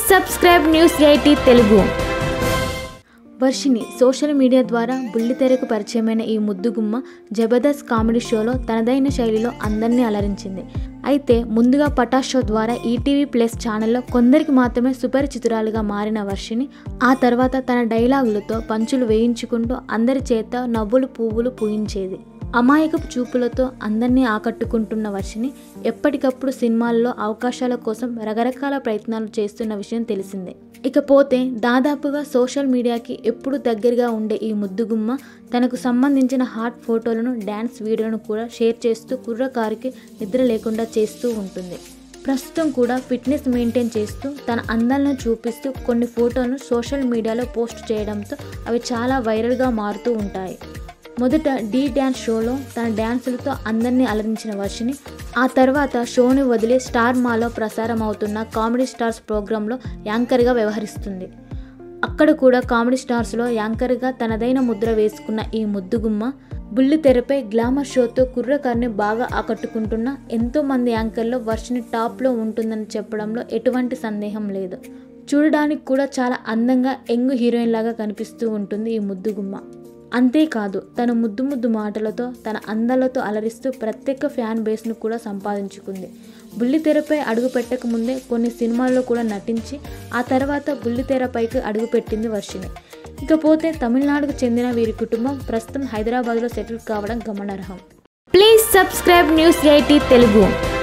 subscribe news eighteen Telugu Varshini social media ద్వారా బుల్లితెరకు పరిచయమైన ఈ ముద్దుగుమ్మ జబర్దస్త్ కామెడీ షోలో తనదైన శైలిలో అందరినీ అలరించింది అయితే ముందుగా పటాష్ షో ద్వారా ఈటీవీ ప్లస్ ఛానల్లో కొందరికి మాత్రమే సుపరిచితురాలుగా మారిన వర్షిని ఆ తర్వాత తన డైలాగులతో పంచులు వేయించుకుంటూ అందరి చేత నవ్వులు పువ్వులు పూయించేది అమాయకపు చూపులతో అందరినీ ఆకట్టుకుంటున్న వర్షిని ఎప్పటికప్పుడు సినిమాల్లో అవకాశాల కోసం రకరకాల ప్రయత్నాలు చేస్తున్న విషయం తెలిసిందే ఇకపోతే దాదాపుగా సోషల్ మీడియాకి ఎప్పుడు దగ్గరగా ఉండే ఈ ముద్దుగుమ్మ తనకు సంబంధించిన హాట్ ఫోటోలను డ్యాన్స్ వీడియోలను కూడా షేర్ చేస్తూ కుర్రకారుకి నిద్ర లేకుండా చేస్తూ ఉంటుంది ప్రస్తుతం కూడా ఫిట్నెస్ మెయింటైన్ చేస్తూ తన అందాలను చూపిస్తూ కొన్ని ఫోటోలను సోషల్ మీడియాలో పోస్ట్ చేయడంతో అవి చాలా వైరల్గా మారుతూ ఉంటాయి మొదట డీ డ్యాన్స్ షోలో తన డ్యాన్సులతో అందరినీ అలరించిన వర్షిని ఆ తర్వాత షోని వదిలి స్టార్ మాలో ప్రసారం అవుతున్న కామెడీ స్టార్స్ ప్రోగ్రాంలో యాంకర్గా వ్యవహరిస్తుంది అక్కడ కూడా కామెడీ స్టార్స్లో యాంకర్గా తనదైన ముద్ర వేసుకున్న ఈ ముద్దుగుమ్మ బుల్లి తెరపై గ్లామర్ షోతో కుర్రకారిని బాగా ఆకట్టుకుంటున్న ఎంతో మంది యాంకర్లో వర్షిని టాప్లో ఉంటుందని చెప్పడంలో ఎటువంటి సందేహం లేదు చూడడానికి కూడా చాలా అందంగా యంగ్ హీరోయిన్ లాగా కనిపిస్తూ ఉంటుంది ఈ ముద్దుగుమ్మ అంతేకాదు తన ముద్దు ముద్దు మాటలతో తన అందాలతో అలరిస్తూ ప్రత్యేక ఫ్యాన్ బేస్ను కూడా సంపాదించుకుంది బుల్లితెరపై అడుగు పెట్టక ముందే కొన్ని సినిమాల్లో కూడా నటించి ఆ తర్వాత బుల్లితెరపైకి అడుగుపెట్టింది వర్షిని ఇకపోతే తమిళనాడుకు చెందిన వీరి కుటుంబం ప్రస్తుతం హైదరాబాద్లో సెటిల్ కావడం గమనార్హం please subscribe news eighteen Telugu